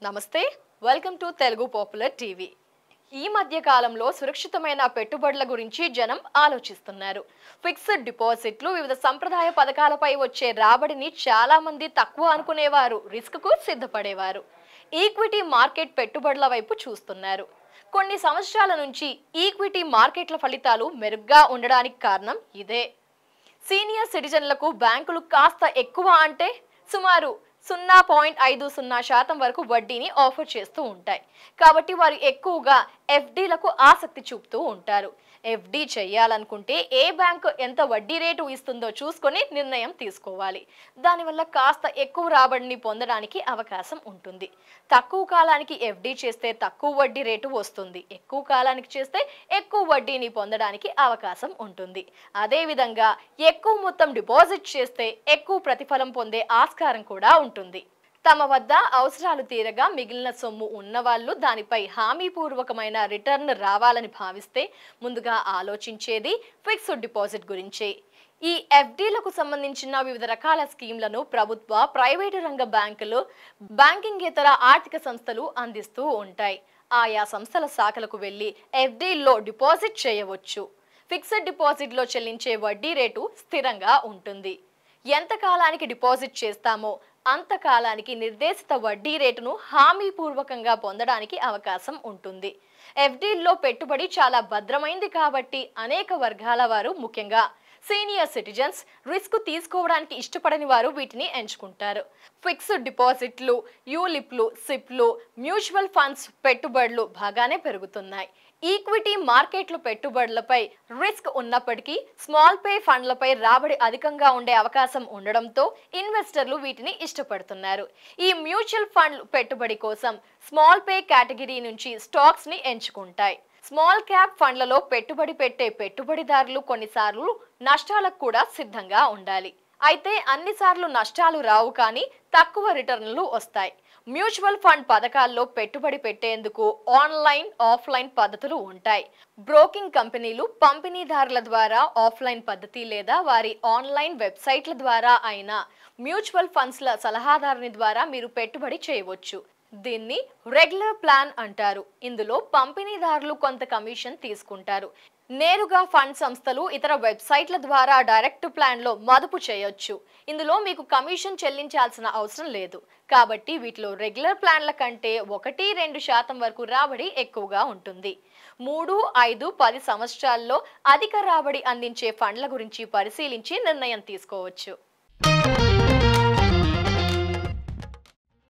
నమస్తే welcome to Telugu popular TV ఈ మధ్య కాలంలో సురక్షితమైన పెట్టుబడుల గురించి జనం ఆలోచిస్తున్నారు ఫిక్స్డ్ డిపాజిట్లు వివిధ సంప్రదాయ పథకాలపై వచ్చే రాబడిని చాలా మంది తక్కువ అనుకునేవారు రిస్క్కు సిద్ధపడేవారు ఈక్విటీ మార్కెట్ పెట్టుబడుల వైపు చూస్తున్నారు కొన్ని సంవత్సరాల నుంచి ఈక్విటీ మార్కెట్ల ఫలితాలు మెరుగ్గా ఉండడానికి కారణం ఇదే సీనియర్ సిటిజన్లకు బ్యాంకులు కాస్త ఎక్కువ అంటే సుమారు సున్నా పాయింట్ ఐదు సున్నా శాతం వరకు వడ్డీని ఆఫర్ చేస్తూ ఉంటాయి కాబట్టి వారు ఎక్కువగా ఎఫ్డీలకు ఆసక్తి చూపుతూ ఉంటారు ఎఫ్డీ చేయాలనుకుంటే ఏ బ్యాంకు ఎంత వడ్డీ రేటు ఇస్తుందో చూసుకొని నిర్ణయం తీసుకోవాలి దానివల్ల కాస్త ఎక్కువ రాబడిని పొందడానికి అవకాశం ఉంటుంది తక్కువ కాలానికి ఎఫ్డీ చేస్తే తక్కువ వడ్డీ రేటు వస్తుంది ఎక్కువ కాలానికి చేస్తే ఎక్కువ వడ్డీని పొందడానికి అవకాశం ఉంటుంది అదేవిధంగా ఎక్కువ మొత్తం డిపాజిట్ చేస్తే ఎక్కువ ప్రతిఫలం పొందే ఆస్కారం కూడా ఉంటుంది తమ వద్ద అవసరాలు తీరగా మిగిలిన సొమ్ము ఉన్నవాళ్ళు దానిపై హామీపూర్వకమైన రిటర్న్ రావాలని భావిస్తే ముందుగా ఆలోచించేది ఫిక్స్డ్ డిపాజిట్ గురించే ఈ ఎఫ్డీలకు సంబంధించిన వివిధ రకాల స్కీమ్లను ప్రభుత్వ ప్రైవేటు రంగ బ్యాంకులు బ్యాంకింగ్ ఇతర ఆర్థిక సంస్థలు అందిస్తూ ఉంటాయి ఆయా సంస్థల శాఖలకు వెళ్ళి ఎఫ్డీల్లో డిపాజిట్ చేయవచ్చు ఫిక్స్డ్ డిపాజిట్లో చెల్లించే వడ్డీ రేటు స్థిరంగా ఉంటుంది ఎంత కాలానికి డిపాజిట్ చేస్తామో అంత కాలానికి నిర్దేశిత వడ్డీ రేటును హామీపూర్వకంగా పొందడానికి అవకాశం ఉంటుంది ఎఫ్డీల్లో పెట్టుబడి చాలా భద్రమైంది కాబట్టి అనేక వర్గాల వారు ముఖ్యంగా సీనియర్ సిటిజన్స్ రిస్క్ తీసుకోవడానికి ఇష్టపడని వారు వీటిని ఎంచుకుంటారు ఫిక్స్డ్ డిపాజిట్లు యూలిప్లు సిప్లు మ్యూచువల్ ఫండ్స్ పెట్టుబడులు బాగానే పెరుగుతున్నాయి ఈక్విటీ మార్కెట్లు పెట్టుబడులపై రిస్క్ ఉన్నప్పటికీ స్మాల్ పే ఫండ్లపై రాబడి అధికంగా ఉండే అవకాశం ఉండడంతో ఇన్వెస్టర్లు వీటిని ఇష్టపడుతున్నారు ఈ మ్యూచువల్ ఫండ్ పెట్టుబడి కోసం స్మాల్ పే కేటగిరీ నుంచి స్టాక్స్ ని ఎంచుకుంటాయి స్మాల్ క్యాప్ ఫండ్లలో పెట్టుబడి పెట్టే పెట్టుబడిదారులు కొన్నిసార్లు నష్టాలకు కూడా సిద్ధంగా ఉండాలి అయితే అన్నిసార్లు నష్టాలు రావు కానీ తక్కువ రిటర్న్లు వస్తాయి మ్యూచువల్ ఫండ్ పథకాల్లో పెట్టుబడి పెట్టేందుకు ఆన్లైన్ ఆఫ్లైన్ పద్ధతులు ఉంటాయి బ్రోకింగ్ కంపెనీలు పంపిణీదారుల ద్వారా ఆఫ్లైన్ పద్ధతి లేదా వారి ఆన్లైన్ వెబ్సైట్ల ద్వారా అయినా మ్యూచువల్ ఫండ్స్ల సలహాదారుని ద్వారా మీరు పెట్టుబడి చేయవచ్చు దీన్ని రెగ్యులర్ ప్లాన్ అంటారు ఇందులో పంపిణీదారులు కొంత కమిషన్ తీసుకుంటారు నేరుగా ఫండ్ సంస్థలు ఇతర వెబ్సైట్ల ద్వారా డైరెక్ట్ ప్లాన్లో మదుపు చేయొచ్చు ఇందులో మీకు కమిషన్ చెల్లించాల్సిన అవసరం లేదు కాబట్టి వీటిలో రెగ్యులర్ ప్లాన్ల కంటే ఒకటి రెండు శాతం వరకు రాబడి ఎక్కువగా ఉంటుంది మూడు ఐదు పది సంవత్సరాల్లో అధిక రాబడి అందించే ఫండ్ల గురించి పరిశీలించి నిర్ణయం తీసుకోవచ్చు